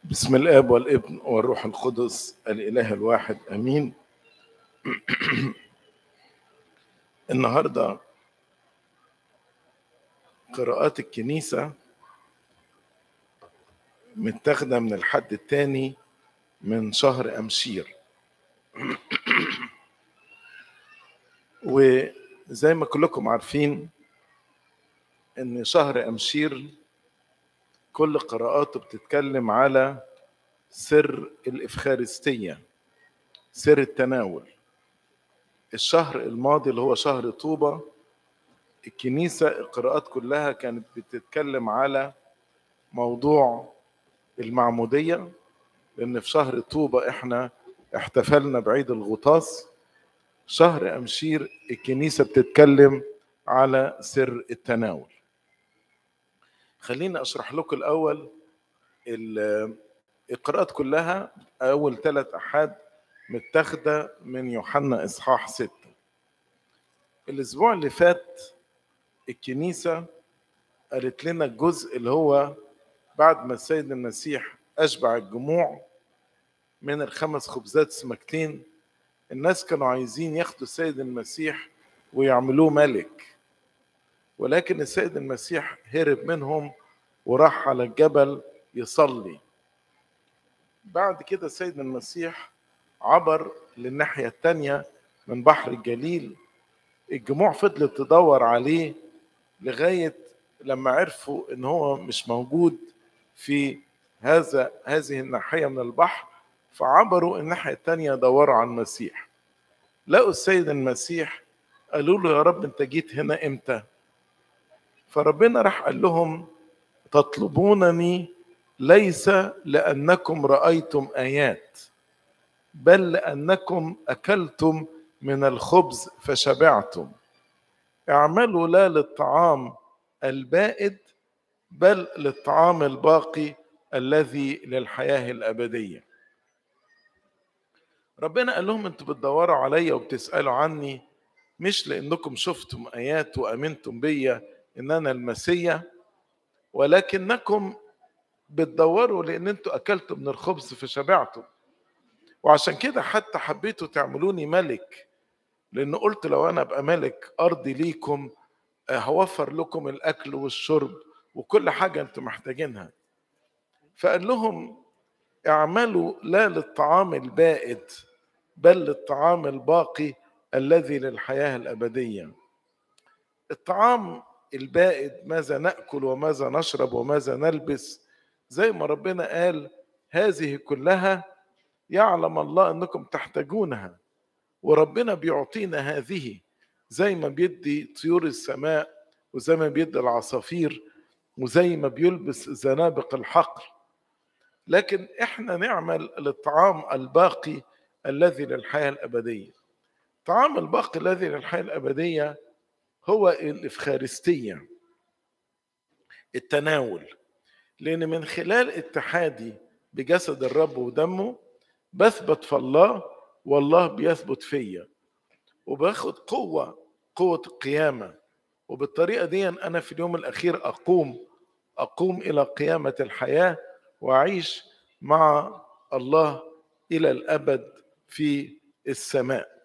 بسم الاب والابن والروح القدس الاله الواحد امين النهارده قراءات الكنيسه متاخده من الحد الثاني من شهر امشير وزي ما كلكم عارفين ان شهر امشير كل قراءاته بتتكلم على سر الإفخارستية سر التناول الشهر الماضي اللي هو شهر طوبة الكنيسة القراءات كلها كانت بتتكلم على موضوع المعمودية لأن في شهر طوبة إحنا احتفلنا بعيد الغطاس شهر أمشير الكنيسة بتتكلم على سر التناول خليني اشرح لكم الاول القراءات كلها اول ثلاث احاد متاخده من يوحنا اصحاح ستة الاسبوع اللي فات الكنيسه قالت لنا الجزء اللي هو بعد ما السيد المسيح اشبع الجموع من الخمس خبزات سمكتين الناس كانوا عايزين ياخدوا السيد المسيح ويعملوه ملك ولكن السيد المسيح هرب منهم وراح على الجبل يصلي بعد كده السيد المسيح عبر للناحية التانية من بحر الجليل الجموع فضلت تدور عليه لغاية لما عرفوا ان هو مش موجود في هذا هذه الناحية من البحر فعبروا الناحية التانية دوروا على المسيح لقوا السيد المسيح قالوا له يا رب انت جيت هنا امتى فربنا راح قال لهم تطلبونني ليس لانكم رايتم ايات بل لانكم اكلتم من الخبز فشبعتم اعملوا لا للطعام البائد بل للطعام الباقي الذي للحياه الابديه ربنا قال لهم انتوا بتدوروا عليا وبتسالوا عني مش لانكم شفتم ايات وامنتم بيا ان انا المسيا ولكنكم بتدوروا لان انتوا اكلتوا من الخبز فشبعتم وعشان كده حتى حبيتوا تعملوني ملك لان قلت لو انا ابقى ملك ارضي ليكم هوفر لكم الاكل والشرب وكل حاجه انتم محتاجينها فقال لهم اعملوا لا للطعام البائد بل للطعام الباقي الذي للحياه الابديه الطعام البائد ماذا ناكل وماذا نشرب وماذا نلبس زي ما ربنا قال هذه كلها يعلم الله انكم تحتاجونها وربنا بيعطينا هذه زي ما بيدي طيور السماء وزي ما بيدي العصافير وزي ما بيلبس زنابق الحقل لكن احنا نعمل للطعام الباقي الذي للحياه الابديه الطعام الباقي الذي للحياه الابديه هو الإفخارستية التناول لأن من خلال اتحادي بجسد الرب ودمه بثبت في الله والله بيثبت فيا وباخد قوة قوة القيامة وبالطريقة دي أنا في اليوم الأخير أقوم أقوم إلى قيامة الحياة وأعيش مع الله إلى الأبد في السماء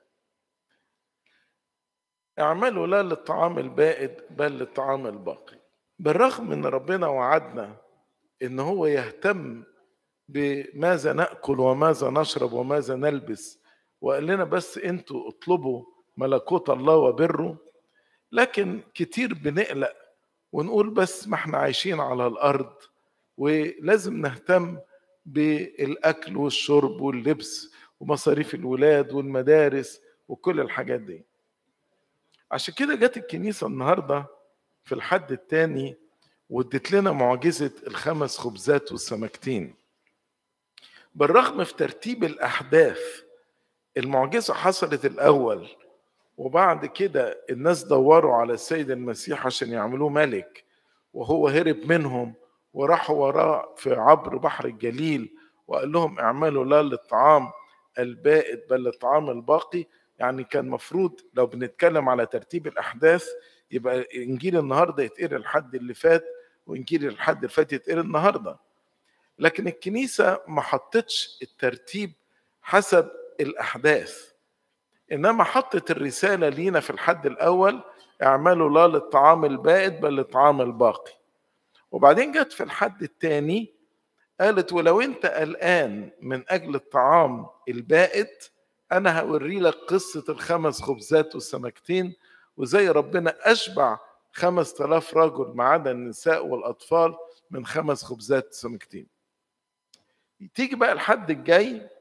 اعملوا لا للطعام البائد بل للطعام الباقي بالرغم ان ربنا وعدنا ان هو يهتم بماذا ناكل وماذا نشرب وماذا نلبس وقال لنا بس انتوا اطلبوا ملكوت الله وبره لكن كتير بنقلق ونقول بس ما احنا عايشين على الارض ولازم نهتم بالاكل والشرب واللبس ومصاريف الولاد والمدارس وكل الحاجات دي عشان كده جت الكنيسه النهارده في الحد الثاني وادت لنا معجزه الخمس خبزات والسمكتين بالرغم في ترتيب الاحداث المعجزه حصلت الاول وبعد كده الناس دوروا على السيد المسيح عشان يعملوه ملك وهو هرب منهم وراحوا وراه في عبر بحر الجليل وقال لهم اعملوا لا للطعام البائد بل للطعام الباقي يعني كان مفروض لو بنتكلم على ترتيب الاحداث يبقى انجيل النهارده يتقري الحد اللي فات وانجيل الحد اللي فات يتقري النهارده لكن الكنيسة ما حطتش الترتيب حسب الأحداث إنما حطت الرسالة لينا في الحد الأول اعملوا لا للطعام البائد بل للطعام الباقي وبعدين جت في الحد الثاني قالت ولو انت قلقان من اجل الطعام البائد انا هوري لك قصه الخمس خبزات والسمكتين وزي ربنا اشبع خمس تلاف رجل ما عدا النساء والاطفال من خمس خبزات وسمكتين تيجي بقى الحد الجاي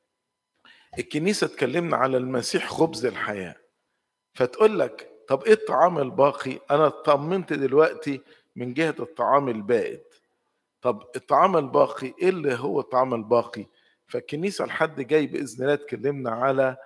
الكنيسه اتكلمنا على المسيح خبز الحياه فتقول لك طب ايه الطعام الباقي انا اطمنت دلوقتي من جهه الطعام البائد طب الطعام الباقي ايه اللي هو الطعام الباقي فالكنيسه الحد جاي باذن الله اتكلمنا على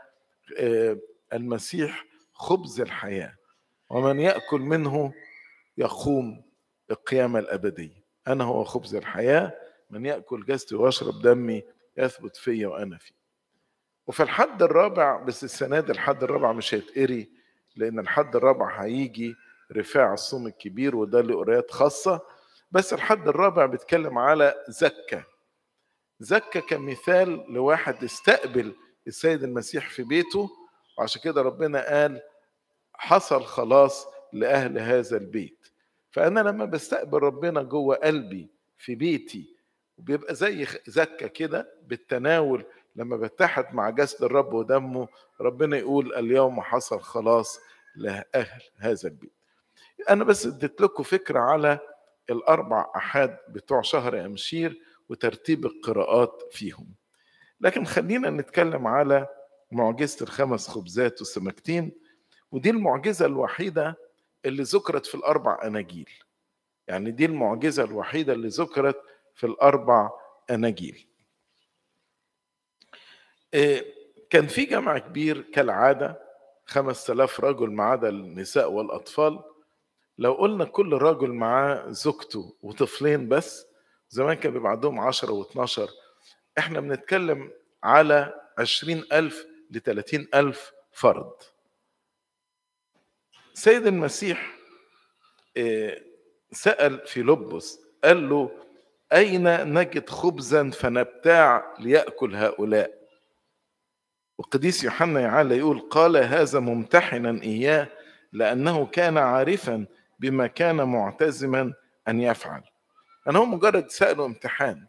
المسيح خبز الحياه ومن ياكل منه يقوم القيامه الابديه انا هو خبز الحياه من ياكل جسدي ويشرب دمي يثبت فيا وانا فيه وفي الحد الرابع بس السنه دي الحد الرابع مش هيتقري لان الحد الرابع هيجي رفاع الصوم الكبير وده له قرايات خاصه بس الحد الرابع بيتكلم على زكة زكة كمثال لواحد استقبل السيد المسيح في بيته وعشان كده ربنا قال حصل خلاص لأهل هذا البيت فأنا لما بستقبل ربنا جوه قلبي في بيتي وبيبقى زي زكة كده بالتناول لما بتحد مع جسد الرب ودمه ربنا يقول اليوم حصل خلاص لأهل هذا البيت أنا بس اديت لكم فكرة على الأربع أحاد بتوع شهر أمشير وترتيب القراءات فيهم لكن خلينا نتكلم على معجزة الخمس خبزات والسمكتين ودي المعجزة الوحيدة اللي ذكرت في الأربع أناجيل يعني دي المعجزة الوحيدة اللي ذكرت في الأربع أناجيل كان في جمع كبير كالعادة خمس آلاف رجل ما عدا النساء والأطفال لو قلنا كل راجل معاه زوجته وطفلين بس زمان كان بيبقى عندهم 10 و12 احنا بنتكلم على 20000 ل 30000 فرد سيد المسيح سأل فيلبس قال له أين نجد خبزا فنبتاع ليأكل هؤلاء وقديس يوحنا يعالى يقول قال هذا ممتحنا إياه لأنه كان عارفا بما كان معتزما أن يفعل أنا هو مجرد سأله امتحان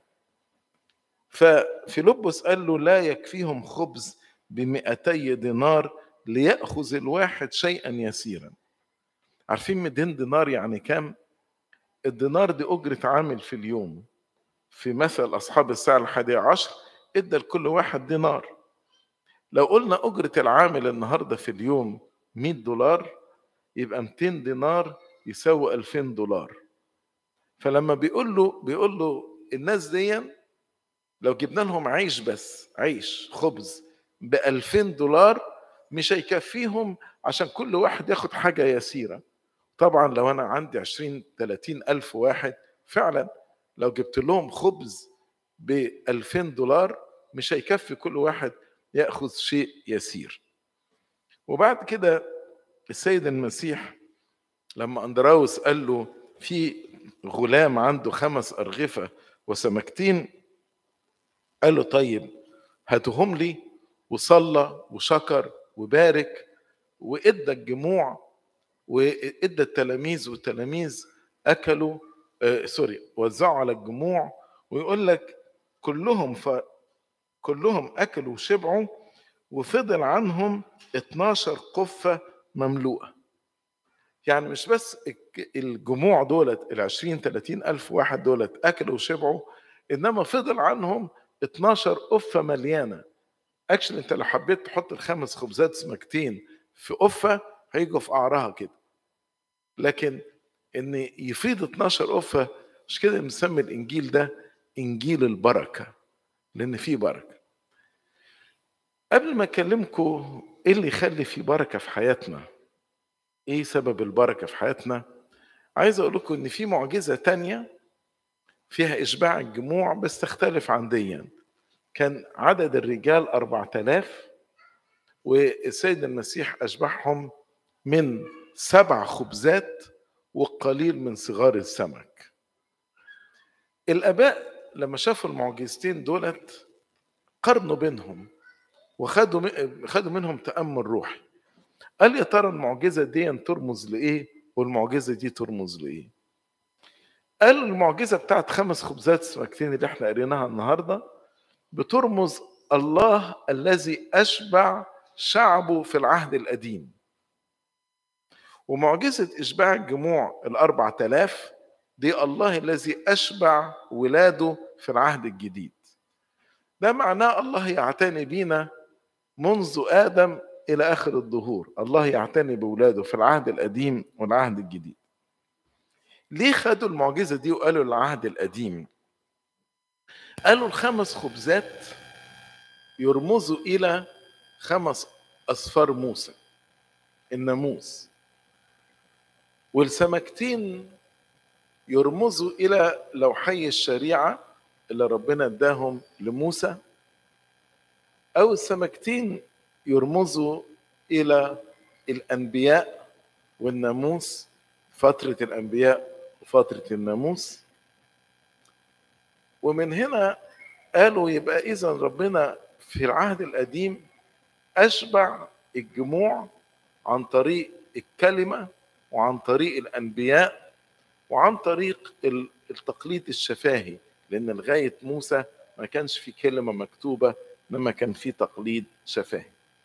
ففيلبس قال له لا يكفيهم خبز بمئتي دينار ليأخذ الواحد شيئا يسيرا عارفين 200 دينار يعني كام؟ الدينار دي أجرة عامل في اليوم في مثل أصحاب الساعة الحادية عشر إدى لكل واحد دينار لو قلنا أجرة العامل النهاردة في اليوم 100 دولار يبقى 200 دينار يساوي 2000 دولار فلما بيقول له بيقول له الناس دي لو جبنا لهم عيش بس عيش خبز ب 2000 دولار مش هيكفيهم عشان كل واحد ياخد حاجة يسيرة طبعا لو أنا عندي 20 30 ألف واحد فعلا لو جبت لهم خبز ب 2000 دولار مش هيكفي كل واحد ياخذ شيء يسير وبعد كده السيد المسيح لما اندراوس قال له في غلام عنده خمس ارغفه وسمكتين قال له طيب هاتهم لي وصلى وشكر وبارك وادى الجموع وادى التلاميذ والتلاميذ اكلوا آه سوري وزعوا على الجموع ويقول لك كلهم ف كلهم اكلوا وشبعوا وفضل عنهم 12 قفه مملوءه يعني مش بس الجموع دولت ال 20 30 الف واحد دولت اكلوا وشبعوا انما فضل عنهم 12 قفه مليانه اكشن انت لو حبيت تحط الخمس خبزات سمكتين في قفه هيجوا في قعرها كده لكن ان يفيض 12 قفه مش كده بنسمي الانجيل ده انجيل البركه لان فيه بركه قبل ما اكلمكم ايه اللي يخلي في بركه في حياتنا ايه سبب البركه في حياتنا عايز اقول لكم ان في معجزه تانية فيها اشباع الجموع بس تختلف عن ديا كان عدد الرجال 4000 والسيد المسيح اشبعهم من سبع خبزات والقليل من صغار السمك الاباء لما شافوا المعجزتين دولت قارنوا بينهم وخدوا م- خدوا منهم تامل روحي قال يا ترى المعجزه دي ترمز لايه والمعجزه دي ترمز لايه قال المعجزه بتاعت خمس خبزات سمكتين اللي احنا قريناها النهارده بترمز الله الذي اشبع شعبه في العهد القديم ومعجزه اشباع الجموع الاربع تلاف دي الله الذي اشبع ولاده في العهد الجديد ده معناه الله يعتني بينا منذ ادم الى اخر الدهور الله يعتني بولاده في العهد القديم والعهد الجديد ليه خدوا المعجزه دي وقالوا العهد القديم قالوا الخمس خبزات يرمزوا الى خمس اصفار موسى الناموس والسمكتين يرمزوا الى لوحي الشريعه اللي ربنا اداهم لموسى او السمكتين يرمزوا الى الانبياء والناموس فتره الانبياء وفتره الناموس ومن هنا قالوا يبقى اذا ربنا في العهد القديم اشبع الجموع عن طريق الكلمه وعن طريق الانبياء وعن طريق ال- التقليد الشفاهي لان لغايه موسى ما كانش في كلمه مكتوبه انما كان في تقليد شفاهي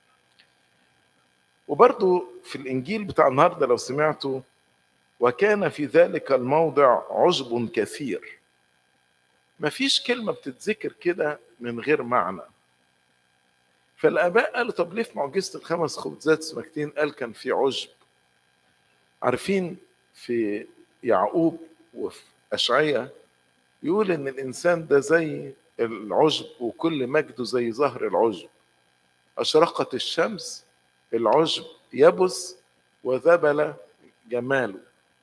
وبرضو في الانجيل بتاع النهارده لو سمعتوا وكان في ذلك الموضع عشب كثير مفيش كلمه بتتذكر كده من غير معنى فالاباء قالوا طب ليه في معجزه الخمس خبزات سمكتين قال كان في عشب عارفين في يعقوب وفي اشعياء يقول ان الانسان ده زي العشب وكل مجده زي زهر العشب اشرقت الشمس العشب يبس وذبل جماله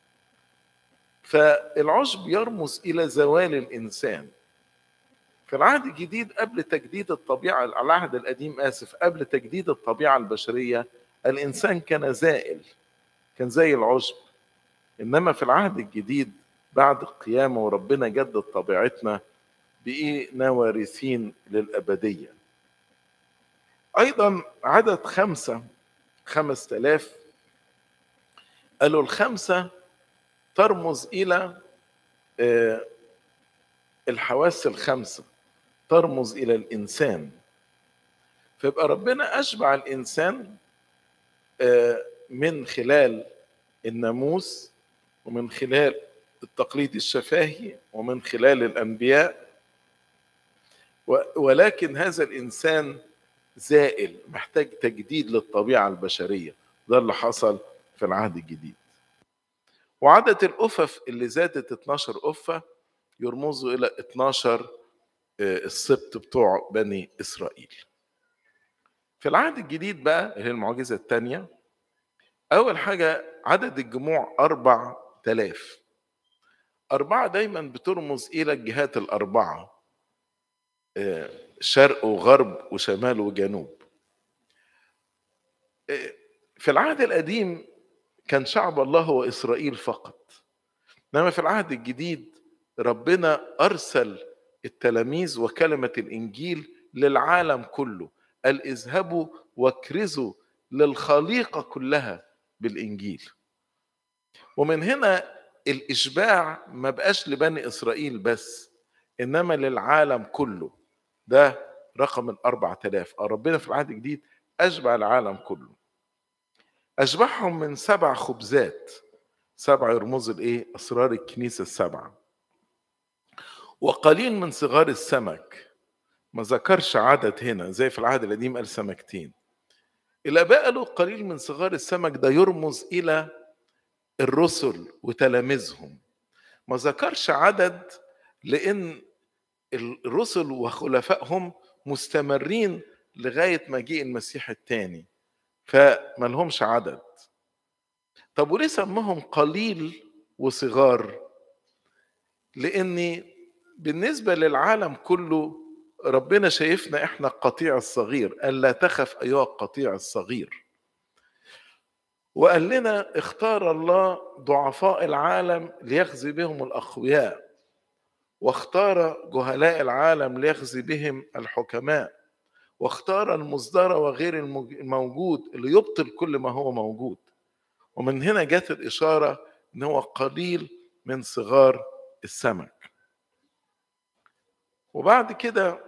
فالعشب يرمز الى زوال الانسان في العهد الجديد قبل تجديد الطبيعه العهد القديم اسف قبل تجديد الطبيعه البشريه الانسان كان زائل كان زي العشب انما في العهد الجديد بعد القيامه وربنا جدد طبيعتنا بقينا وارثين للابديه ايضا عدد خمسه خمس تلاف قالوا الخمسه ترمز الى آه، الحواس الخمسه ترمز الى الانسان فيبقى ربنا اشبع الانسان آه، من خلال الناموس ومن خلال التقليد الشفاهي ومن خلال الانبياء و- ولكن هذا الانسان زائل محتاج تجديد للطبيعه البشريه ده اللي حصل في العهد الجديد وعدد الأفف اللي زادت 12 أفة يرمزوا إلى 12 آه، السبط بتوع بني إسرائيل في العهد الجديد بقى اللي هي المعجزة الثانية أول حاجة عدد الجموع أربع تلاف أربعة دايما بترمز إلى الجهات الأربعة آه، شرق وغرب وشمال وجنوب آه، في العهد القديم كان شعب الله هو إسرائيل فقط إنما في العهد الجديد ربنا أرسل التلاميذ وكلمة الإنجيل للعالم كله قال اذهبوا واكرزوا للخليقة كلها بالإنجيل ومن هنا الإشباع ما بقاش لبني إسرائيل بس إنما للعالم كله ده رقم الأربع تلاف ربنا في العهد الجديد أشبع العالم كله أشبعهم من سبع خبزات سبع يرمز الإيه أسرار الكنيسة السبعة وقليل من صغار السمك ما ذكرش عدد هنا زي في العهد القديم قال سمكتين الآباء قالوا قليل من صغار السمك ده يرمز إلى الرسل وتلاميذهم ما ذكرش عدد لأن الرسل وخلفائهم مستمرين لغاية مجيء المسيح الثاني فما لهمش عدد طب وليه سمهم قليل وصغار لأن بالنسبة للعالم كله ربنا شايفنا احنا القطيع الصغير قال لا تخف ايها القطيع الصغير وقال لنا اختار الله ضعفاء العالم ليخزي بهم الاقوياء واختار جهلاء العالم ليخزي بهم الحكماء واختار المصدر وغير الموجود اللي يبطل كل ما هو موجود ومن هنا جت الإشارة إن هو قليل من صغار السمك وبعد كده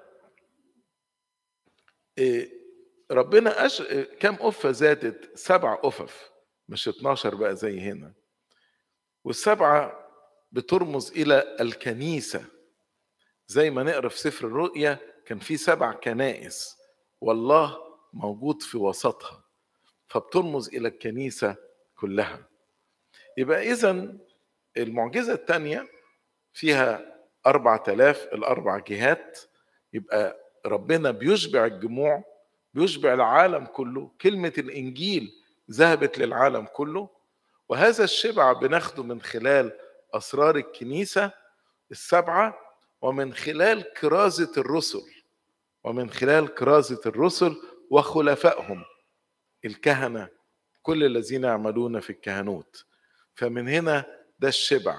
ربنا أش... كم أفة زادت سبع أفف مش 12 بقى زي هنا والسبعة بترمز إلى الكنيسة زي ما نقرا في سفر الرؤيا كان في سبع كنائس والله موجود في وسطها فبترمز إلى الكنيسة كلها يبقى إذا المعجزة الثانية فيها أربعة آلاف الأربع جهات يبقى ربنا بيشبع الجموع بيشبع العالم كله كلمة الإنجيل ذهبت للعالم كله وهذا الشبع بناخده من خلال أسرار الكنيسة السبعة ومن خلال كرازة الرسل ومن خلال كرازة الرسل وخلفائهم الكهنة كل الذين يعملون في الكهنوت فمن هنا ده الشبع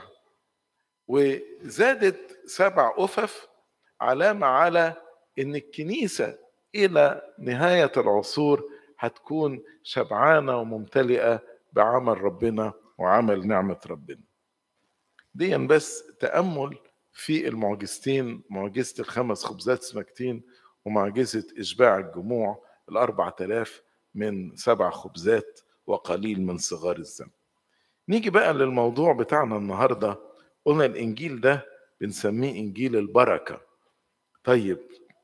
وزادت سبع أفف علامة على إن الكنيسة إلى نهاية العصور هتكون شبعانة وممتلئة بعمل ربنا وعمل نعمة ربنا دي بس تأمل في المعجزتين معجزة الخمس خبزات سمكتين ومعجزة إشباع الجموع الأربعة آلاف من سبع خبزات وقليل من صغار الزمن نيجي بقى للموضوع بتاعنا النهاردة قلنا الإنجيل ده بنسميه إنجيل البركة طيب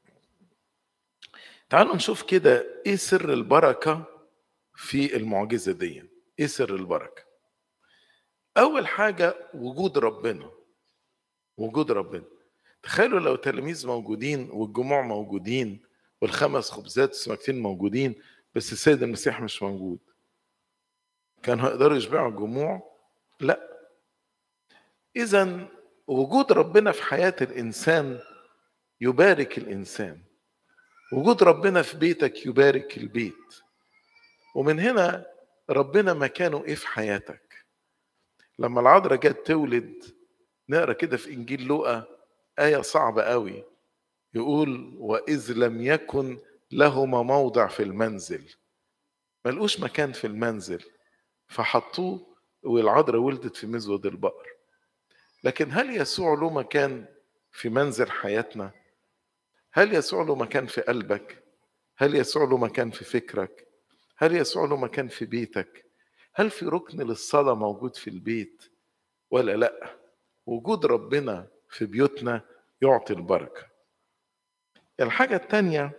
تعالوا نشوف كده إيه سر البركة في المعجزة دي إيه سر البركة أول حاجة وجود ربنا وجود ربنا تخيلوا لو تلاميذ موجودين والجموع موجودين والخمس خبزات والسمكتين موجودين بس السيد المسيح مش موجود كانوا هيقدروا يشبعوا الجموع لا اذا وجود ربنا في حياه الانسان يبارك الانسان وجود ربنا في بيتك يبارك البيت ومن هنا ربنا مكانه ايه في حياتك لما العذراء جت تولد نقرا كده في انجيل لوقا ايه صعبه قوي يقول واذ لم يكن لهما موضع في المنزل ملقوش مكان في المنزل فحطوه والعذراء ولدت في مزود البقر لكن هل يسوع له مكان في منزل حياتنا هل يسوع له مكان في قلبك هل يسوع له مكان في فكرك هل يسوع له مكان في بيتك هل في ركن للصلاة موجود في البيت ولا لا وجود ربنا في بيوتنا يعطي البركة الحاجة التانية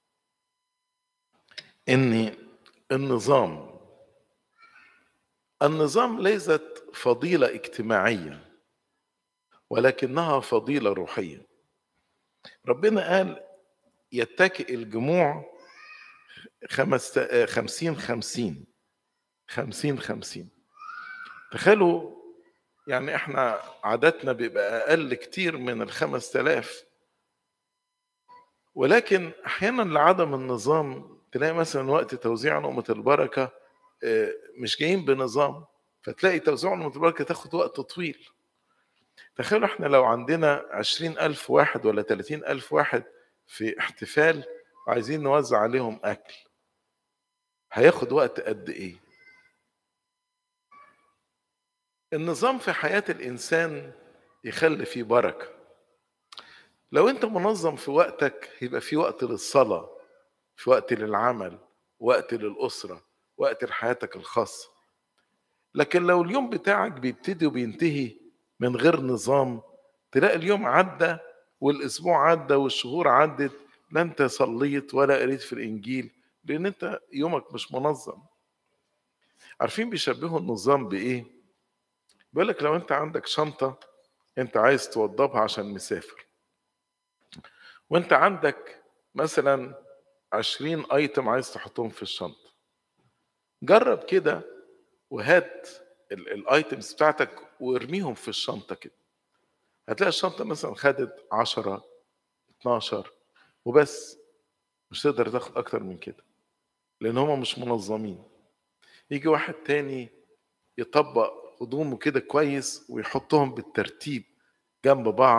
ان النظام النظام ليست فضيلة اجتماعية ولكنها فضيلة روحية ربنا قال يتكئ الجموع خمس خمسين خمسين خمسين خمسين تخيلوا يعني احنا عاداتنا بيبقى أقل كتير من الخمس تلاف ولكن أحيانا لعدم النظام تلاقي مثلا وقت توزيع نقمة البركة مش جايين بنظام فتلاقي توزيع نقمة البركة تاخد وقت طويل تخيلوا احنا لو عندنا عشرين ألف واحد ولا تلاتين ألف واحد في احتفال وعايزين نوزع عليهم أكل هياخد وقت قد إيه النظام في حياة الإنسان يخلي فيه بركة لو أنت منظم في وقتك يبقى في وقت للصلاة في وقت للعمل وقت للأسرة وقت لحياتك الخاصة لكن لو اليوم بتاعك بيبتدي وبينتهي من غير نظام تلاقي اليوم عدى والاسبوع عدى والشهور عدت لا انت صليت ولا قريت في الانجيل لان انت يومك مش منظم عارفين بيشبهوا النظام بايه بيقول لك لو انت عندك شنطه انت عايز توضبها عشان مسافر وانت عندك مثلا عشرين ايتم عايز تحطهم في الشنطه جرب كده وهات الايتمز بتاعتك وارميهم في الشنطه كده هتلاقي الشنطه مثلا خدت 10 12 وبس مش تقدر تاخد اكتر من كده لان هما مش منظمين يجي واحد تاني يطبق هدومه كده كويس ويحطهم بالترتيب جنب بعض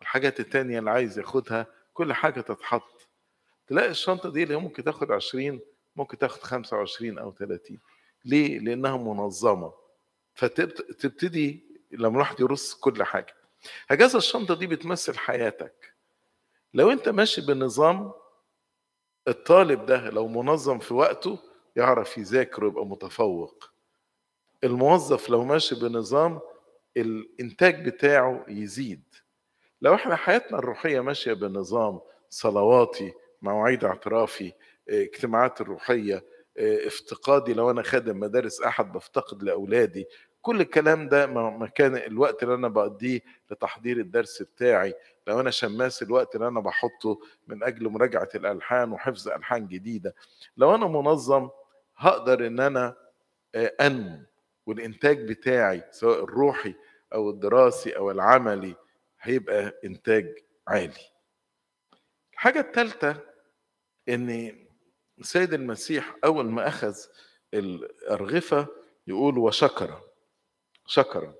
والحاجات التانية اللي عايز ياخدها كل حاجة تتحط تلاقي الشنطة دي اللي ممكن تاخد 20 ممكن تاخد 25 أو 30 ليه؟ لأنها منظمة فتبتدي لما الواحد يرص كل حاجة هكذا الشنطة دي بتمثل حياتك لو أنت ماشي بنظام الطالب ده لو منظم في وقته يعرف يذاكر ويبقى متفوق الموظف لو ماشي بنظام الانتاج بتاعه يزيد لو احنا حياتنا الروحيه ماشيه بنظام صلواتي مواعيد اعترافي اجتماعات الروحيه افتقادي لو انا خادم مدارس احد بفتقد لاولادي كل الكلام ده مكان الوقت اللي انا بقضيه لتحضير الدرس بتاعي لو انا شماس الوقت اللي انا بحطه من اجل مراجعه الالحان وحفظ الحان جديده لو انا منظم هقدر ان انا انمو والانتاج بتاعي سواء الروحي او الدراسي او العملي هيبقى انتاج عالي الحاجه الثالثه ان السيد المسيح اول ما اخذ الارغفه يقول وشكر شكر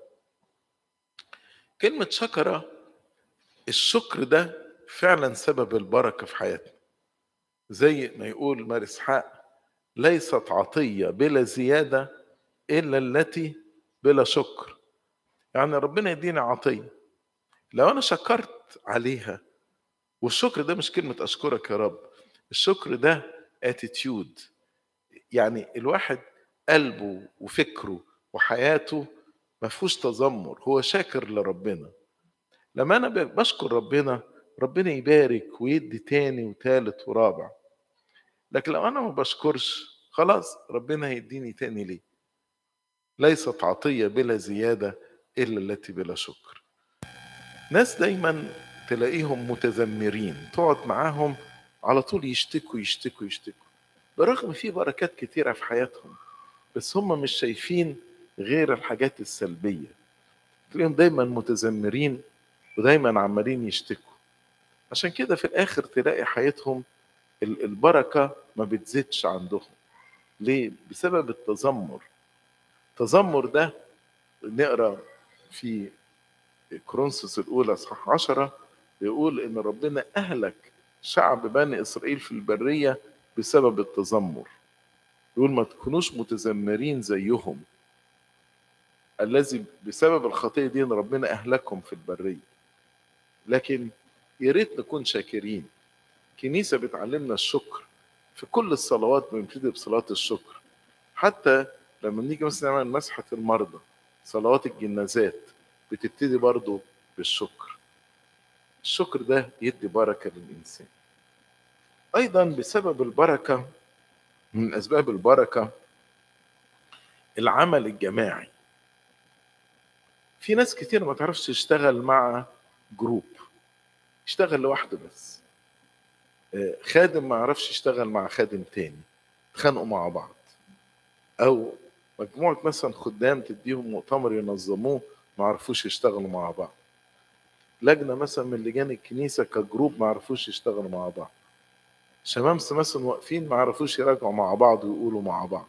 كلمه شكر الشكر ده فعلا سبب البركه في حياتنا زي ما يقول مار اسحاق ليست عطيه بلا زياده الا التي بلا شكر يعني ربنا يديني عطيه لو انا شكرت عليها والشكر ده مش كلمه اشكرك يا رب الشكر ده اتيتيود يعني الواحد قلبه وفكره وحياته ما فيهوش تذمر هو شاكر لربنا لما انا بشكر ربنا ربنا يبارك ويدي تاني وتالت ورابع لكن لو انا ما بشكرش خلاص ربنا هيديني تاني ليه ليست عطية بلا زيادة إلا التي بلا شكر ناس دايما تلاقيهم متذمرين تقعد معاهم على طول يشتكوا يشتكوا يشتكوا برغم في بركات كتيرة في حياتهم بس هم مش شايفين غير الحاجات السلبية تلاقيهم دايما متذمرين ودايما عمالين يشتكوا عشان كده في الآخر تلاقي حياتهم البركة ما بتزيدش عندهم ليه؟ بسبب التذمر التذمر ده نقرا في كرونسوس الاولى اصحاح عشرة بيقول ان ربنا اهلك شعب بني اسرائيل في البريه بسبب التذمر يقول ما تكونوش متذمرين زيهم الذي بسبب الخطيه دي ان ربنا اهلكهم في البريه لكن يا ريت نكون شاكرين كنيسه بتعلمنا الشكر في كل الصلوات بنبتدي بصلاه الشكر حتى لما نيجي مثلا نعمل مسحة المرضى صلوات الجنازات بتبتدي برضو بالشكر الشكر ده يدي بركة للإنسان أيضا بسبب البركة من أسباب البركة العمل الجماعي في ناس كتير ما تعرفش تشتغل مع جروب يشتغل لوحده بس خادم ما يعرفش يشتغل مع خادم تاني اتخانقوا مع بعض او مجموعه مثلا خدام تديهم مؤتمر ينظموه ما عرفوش يشتغلوا مع بعض لجنه مثلا من لجان الكنيسه كجروب ما عرفوش يشتغلوا مع بعض شمامسه مثلا واقفين ما عرفوش يراجعوا مع بعض ويقولوا مع بعض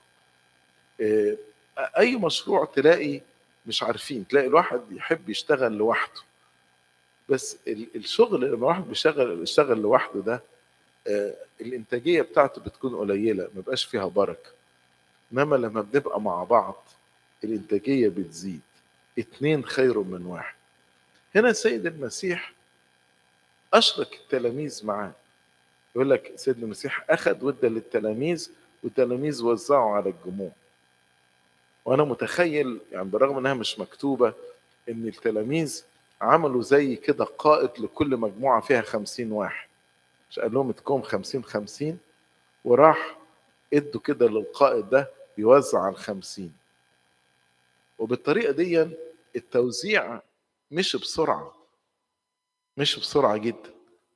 اي مشروع تلاقي مش عارفين تلاقي الواحد يحب يشتغل لوحده بس الشغل لما الواحد بيشتغل يشتغل لوحده ده الانتاجيه بتاعته بتكون قليله ما بقاش فيها بركه انما لما بنبقى مع بعض الانتاجيه بتزيد اتنين خير من واحد هنا سيد المسيح اشرك التلاميذ معاه يقول لك سيد المسيح اخذ وادى للتلاميذ والتلاميذ وزعوا على الجموع وانا متخيل يعني برغم انها مش مكتوبه ان التلاميذ عملوا زي كده قائد لكل مجموعه فيها خمسين واحد مش قال لهم اتكم خمسين خمسين وراح ادوا كده للقائد ده يوزع على الخمسين وبالطريقة دي التوزيع مش بسرعة مش بسرعة جدا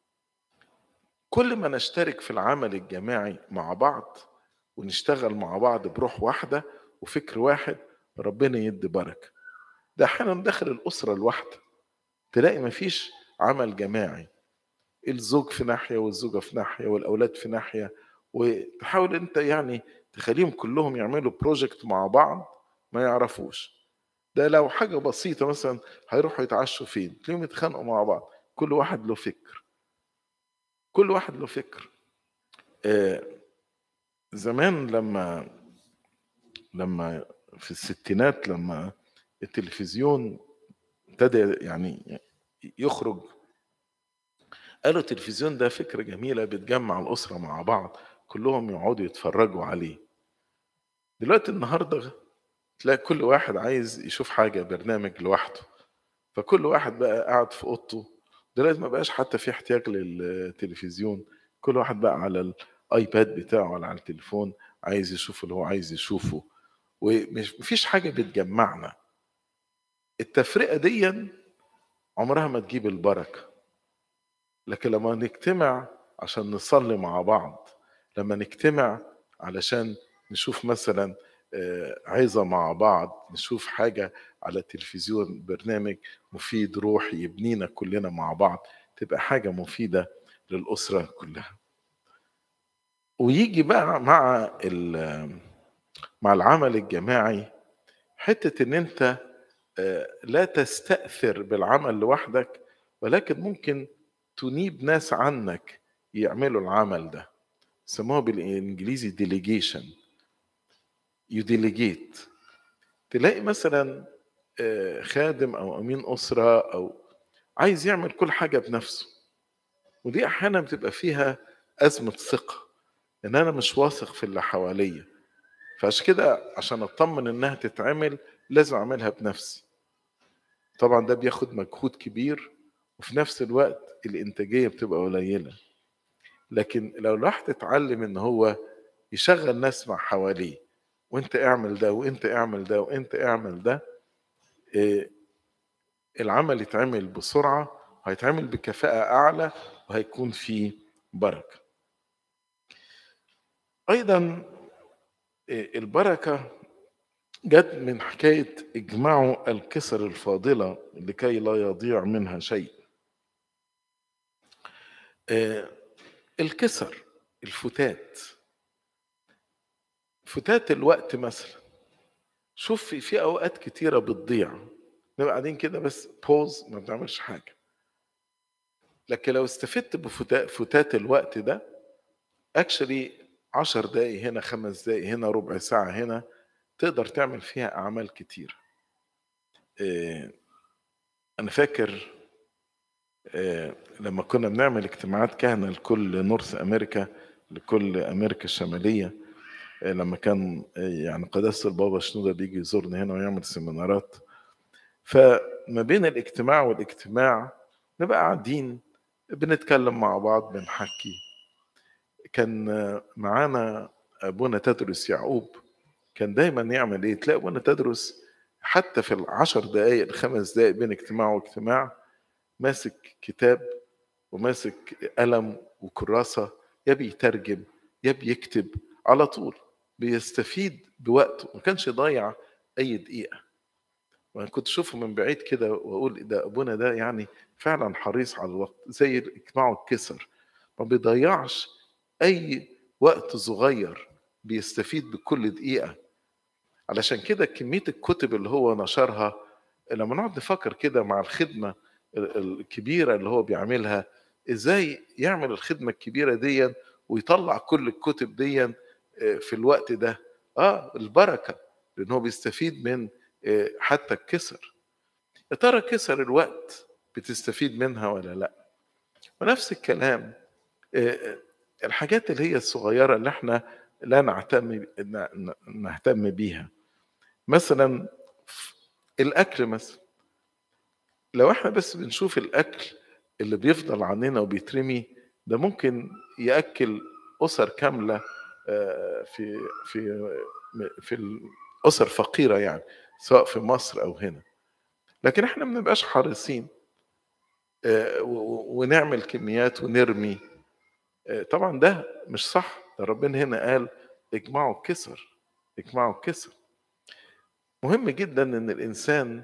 كل ما نشترك في العمل الجماعي مع بعض ونشتغل مع بعض بروح واحدة وفكر واحد ربنا يدي بركة ده أحيانا داخل الأسرة الواحدة تلاقي مفيش عمل جماعي الزوج في ناحية والزوجة في ناحية والأولاد في ناحية وتحاول أنت يعني تخليهم كلهم يعملوا بروجكت مع بعض ما يعرفوش ده لو حاجة بسيطة مثلا هيروحوا يتعشوا فين تلاقيهم يتخانقوا مع بعض كل واحد له فكر كل واحد له فكر آه زمان لما لما في الستينات لما التلفزيون ابتدى يعني يخرج قالوا التلفزيون ده فكرة جميلة بتجمع الأسرة مع بعض كلهم يقعدوا يتفرجوا عليه دلوقتي النهاردة تلاقي كل واحد عايز يشوف حاجة برنامج لوحده فكل واحد بقى قاعد في أوضته دلوقتي ما بقاش حتى في احتياج للتلفزيون كل واحد بقى على الايباد بتاعه ولا على التليفون عايز يشوف اللي هو عايز يشوفه ومفيش حاجة بتجمعنا التفرقة دي عمرها ما تجيب البركة لكن لما نجتمع عشان نصلي مع بعض لما نجتمع علشان نشوف مثلا عظة مع بعض نشوف حاجة على التلفزيون برنامج مفيد روحي يبنينا كلنا مع بعض تبقى حاجة مفيدة للأسرة كلها ويجي بقى مع مع العمل الجماعي حتة ان انت لا تستأثر بالعمل لوحدك ولكن ممكن تنيب ناس عنك يعملوا العمل ده سموها بالانجليزي delegation يديليجيت تلاقي مثلا خادم او امين اسره او عايز يعمل كل حاجه بنفسه ودي احيانا بتبقى فيها ازمه ثقه ان انا مش واثق في اللي حواليا فعشان كده عشان اطمن انها تتعمل لازم اعملها بنفسي طبعا ده بياخد مجهود كبير وفي نفس الوقت الانتاجيه بتبقى قليله لكن لو الواحد اتعلم ان هو يشغل ناس مع حواليه وانت اعمل ده وانت اعمل ده وانت اعمل ده إيه العمل يتعمل بسرعة هيتعمل بكفاءة أعلى وهيكون فيه بركة أيضا إيه البركة جت من حكاية اجمعوا الكسر الفاضلة لكي لا يضيع منها شيء إيه الكسر الفتات فتات الوقت مثلا شوف في, في اوقات كتيره بتضيع نبقى قاعدين كده بس بوز ما بنعملش حاجه لكن لو استفدت بفتات فتات الوقت ده اكشلي عشر دقايق هنا خمس دقايق هنا ربع ساعة هنا تقدر تعمل فيها أعمال كتير إيه أنا فاكر إيه لما كنا بنعمل اجتماعات كهنة لكل نورث أمريكا لكل أمريكا الشمالية لما كان يعني قداسة البابا شنودة بيجي يزورنا هنا ويعمل سيمينارات فما بين الاجتماع والاجتماع نبقى قاعدين بنتكلم مع بعض بنحكي كان معانا ابونا تدرس يعقوب كان دايما يعمل ايه تلاقي ابونا تدرس حتى في العشر دقايق الخمس دقايق بين اجتماع واجتماع ماسك كتاب وماسك قلم وكراسة يا بيترجم يا بيكتب على طول بيستفيد بوقته ما كانش يضيع اي دقيقه وانا كنت اشوفه من بعيد كده واقول ده ابونا ده يعني فعلا حريص على الوقت زي اجتماعه الكسر ما بيضيعش اي وقت صغير بيستفيد بكل دقيقه علشان كده كميه الكتب اللي هو نشرها لما نقعد نفكر كده مع الخدمه الكبيره اللي هو بيعملها ازاي يعمل الخدمه الكبيره دي ويطلع كل الكتب دي في الوقت ده اه البركه لان هو بيستفيد من حتى الكسر يا ترى كسر الوقت بتستفيد منها ولا لا ونفس الكلام الحاجات اللي هي الصغيره اللي احنا لا نهتم نهتم بيها مثلا الاكل مثلا لو احنا بس بنشوف الاكل اللي بيفضل عننا وبيترمي ده ممكن ياكل اسر كامله في في في الاسر فقيره يعني سواء في مصر او هنا لكن احنا ما بنبقاش حريصين ونعمل كميات ونرمي طبعا ده مش صح ده ربنا هنا قال اجمعوا الكسر اجمعوا الكسر مهم جدا ان الانسان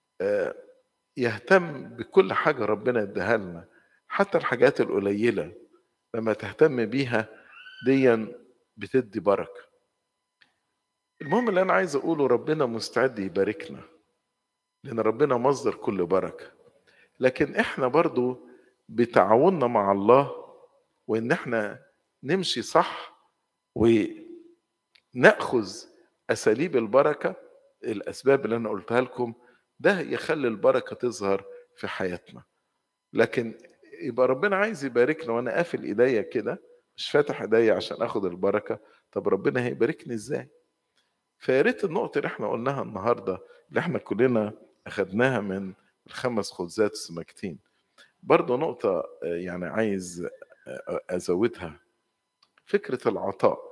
يهتم بكل حاجه ربنا اداها لنا حتى الحاجات القليله لما تهتم بيها ديا بتدي بركه المهم اللي انا عايز اقوله ربنا مستعد يباركنا لان ربنا مصدر كل بركه لكن احنا برضو بتعاوننا مع الله وان احنا نمشي صح وناخذ اساليب البركه الاسباب اللي انا قلتها لكم ده يخلي البركه تظهر في حياتنا لكن يبقى ربنا عايز يباركنا وانا قافل ايديا كده مش فاتح ايديا عشان اخد البركه طب ربنا هيباركني ازاي فيا ريت النقطه اللي احنا قلناها النهارده اللي احنا كلنا اخدناها من الخمس خبزات السمكتين برضه نقطة يعني عايز أزودها فكرة العطاء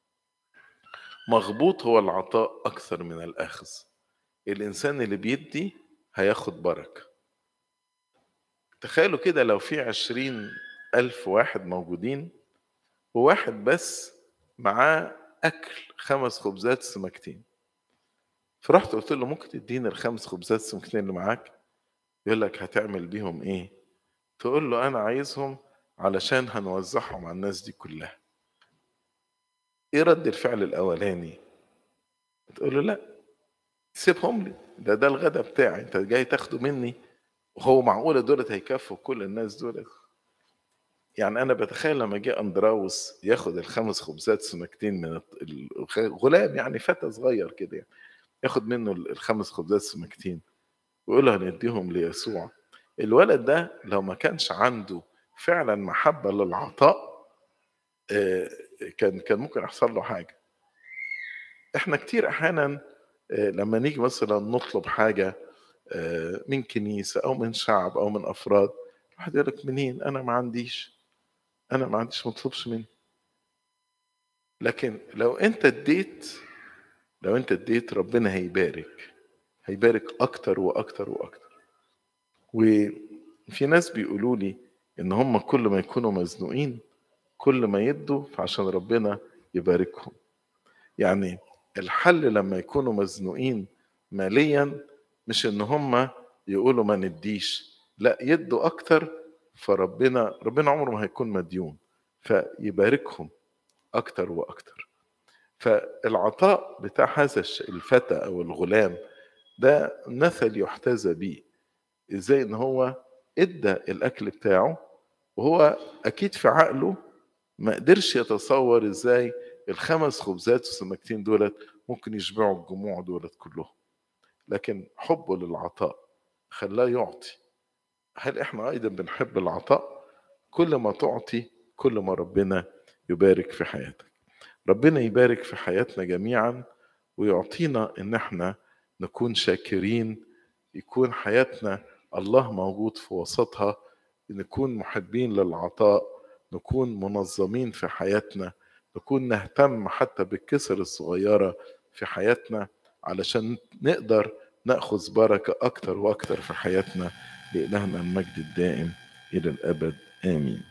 مغبوط هو العطاء أكثر من الأخذ الإنسان اللي بيدي هياخد بركة تخيلوا كده لو في عشرين ألف واحد موجودين وواحد بس معاه أكل خمس خبزات سمكتين فرحت قلت له ممكن تديني الخمس خبزات سمكتين اللي معاك يقول لك هتعمل بيهم ايه تقول له انا عايزهم علشان هنوزعهم على الناس دي كلها ايه رد الفعل الاولاني تقول له لا سيبهم لي ده ده الغدا بتاعي انت جاي تاخده مني وهو معقولة دولت هيكفوا كل الناس دولت يعني انا بتخيل لما جه اندراوس ياخد الخمس خبزات سمكتين من الغلام يعني فتى صغير كده يعني ياخد منه الخمس خبزات سمكتين ويقول له هنديهم ليسوع الولد ده لو ما كانش عنده فعلا محبة للعطاء كان كان ممكن يحصل له حاجة احنا كتير احيانا لما نيجي مثلا نطلب حاجة من كنيسة او من شعب او من افراد واحد يقول لك منين انا ما عنديش انا ما عنديش ما تطلبش مني لكن لو انت اديت لو انت اديت ربنا هيبارك هيبارك اكتر واكتر واكتر وفي ناس بيقولوا لي ان هم كل ما يكونوا مزنوقين كل ما يدوا فعشان ربنا يباركهم يعني الحل لما يكونوا مزنوقين ماليا مش ان هم يقولوا ما نديش لا يدوا اكتر فربنا ربنا عمره ما هيكون مديون فيباركهم اكتر واكتر فالعطاء بتاع هذا الفتى او الغلام ده مثل يحتذى بيه ازاي ان هو ادى الاكل بتاعه وهو اكيد في عقله ما قدرش يتصور ازاي الخمس خبزات والسمكتين دولت ممكن يشبعوا الجموع دولت كلهم لكن حبه للعطاء خلاه يعطي هل احنا ايضا بنحب العطاء كل ما تعطي كل ما ربنا يبارك في حياتك ربنا يبارك في حياتنا جميعا ويعطينا ان احنا نكون شاكرين يكون حياتنا الله موجود في وسطها نكون محبين للعطاء نكون منظمين في حياتنا نكون نهتم حتى بالكسر الصغيرة في حياتنا علشان نقدر نأخذ بركة أكتر وأكتر في حياتنا لإلهنا المجد الدائم إلى الأبد آمين